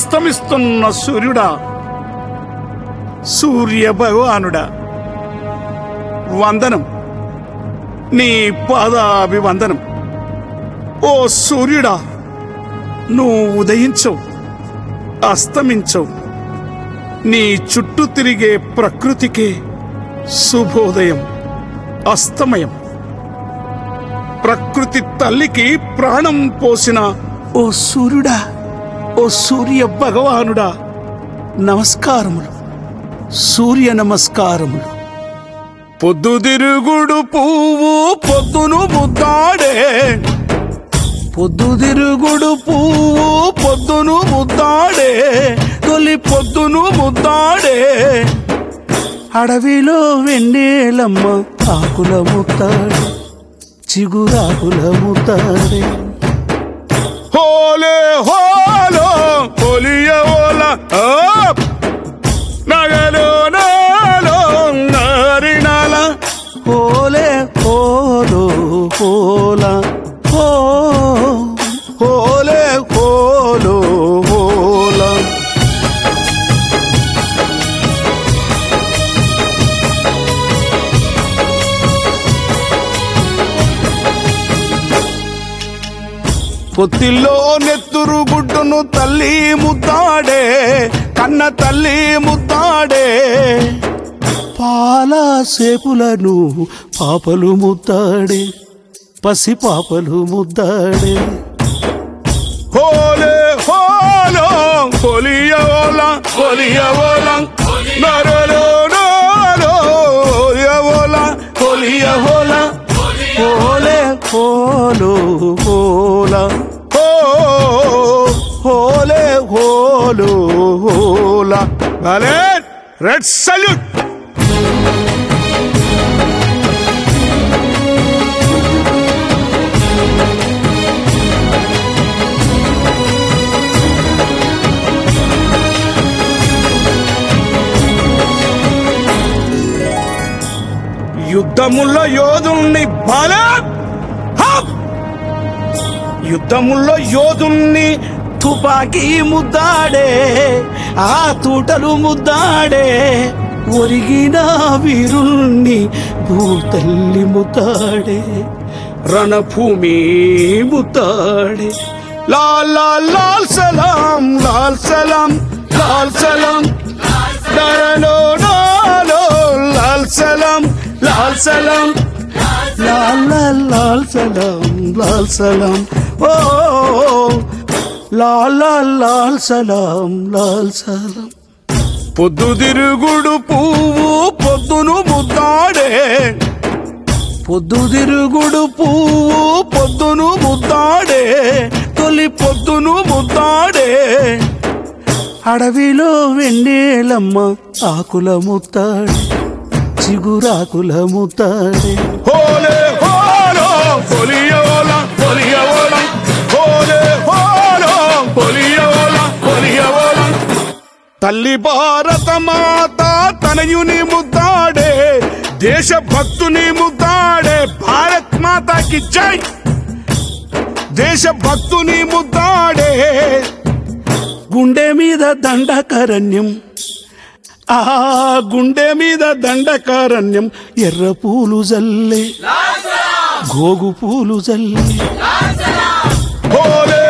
అస్తమిస్తున్న సూర్యుడా సూర్య భగవానుడా వందనం నీ పాదాభివందనం ఓ సూర్యుడా నువ్వు ఉదయించవు అస్తమించవు నీ చుట్టూ తిరిగే ప్రకృతికే శుభోదయం అస్తమయం ప్రకృతి తల్లికి ప్రాణం పోసిన ఓ సూర్యుడా ఓ సూర్య భగవానుడా నమస్కారములు సూర్య నమస్కారములు పొద్దుదిరుగుడు పువ్వు పొద్దును ముద్దాడే పొద్దుదిరుగుడు పువ్వు పొద్దును ముద్దాడే తొలి పొద్దును ముద్దాడే అడవిలో వెన్నెలమ్మ ఆకుల ముత్తాడే చిగురాకుల ముత్తాడే హోలే హోలో హోలియ హోల నగలో నాలో నారినాల హోలే హోలో హోల హో హోలే హోలో హోల పొత్తిల్లో నెత్తురు గుడ్డును తల్లి ముద్దాడే కన్న తల్లి ముద్దాడే పాల సేపులను పాపలు ముద్దాడే పసి పాపలు ముద్దాడే హోలే హోలో హోలియోల హోలియోల నరలో నాలో హోలియోల హోలియోల హోలే హోలో హోల హో హోలే హోలో హోల భలే రెడ్ సల్యూట్ యుద్ధముల్లో యోధుల్ని బల యుద్ధముల్లో యోధుల్ని తుపాకీ ముద్దాడే ఆ తూటలు ముద్దాడే ఒరిగిన వీరుల్ని భూతల్లి ముద్దాడే రణభూమి ముద్దాడే లాల్ లాల్ లాల్ సలాం లాల్ సలాం లాల్ సలాం నరలో నాలో లాల్ సలాం లాల్ సలాం లాల్ లాల్ లాల్ సలాం లాల్ సలాం ఓ లాల్ లాల్ లాల్ సలాం లాల్ సలాం పొద్దుదిరుగుడు పువ్వు పొద్దును ముద్దాడే పొద్దుదిరుగుడు పువ్వు పొద్దును ముద్దాడే తొలి పొద్దును ముద్దాడే అడవిలో వెన్నెలమ్మ ఆకుల ముత్తాడే చిగురాకుల ముత్తాడే హోలే హోలో పొలియోల పొలియోల హోలే హోలో పొలియోల పొలియోల తల్లి భారత మాత తనయుని ముద్దాడే దేశ భక్తుని ముద్దాడే భారత్ మాతాకి జై దేశ భక్తుని ముద్దాడే గుండె మీద దండకరణ్యం ఆ గుండె మీద దండకారణ్యం ఎర్ర పూలు జల్లే గోగు పూలు జల్లే హోలే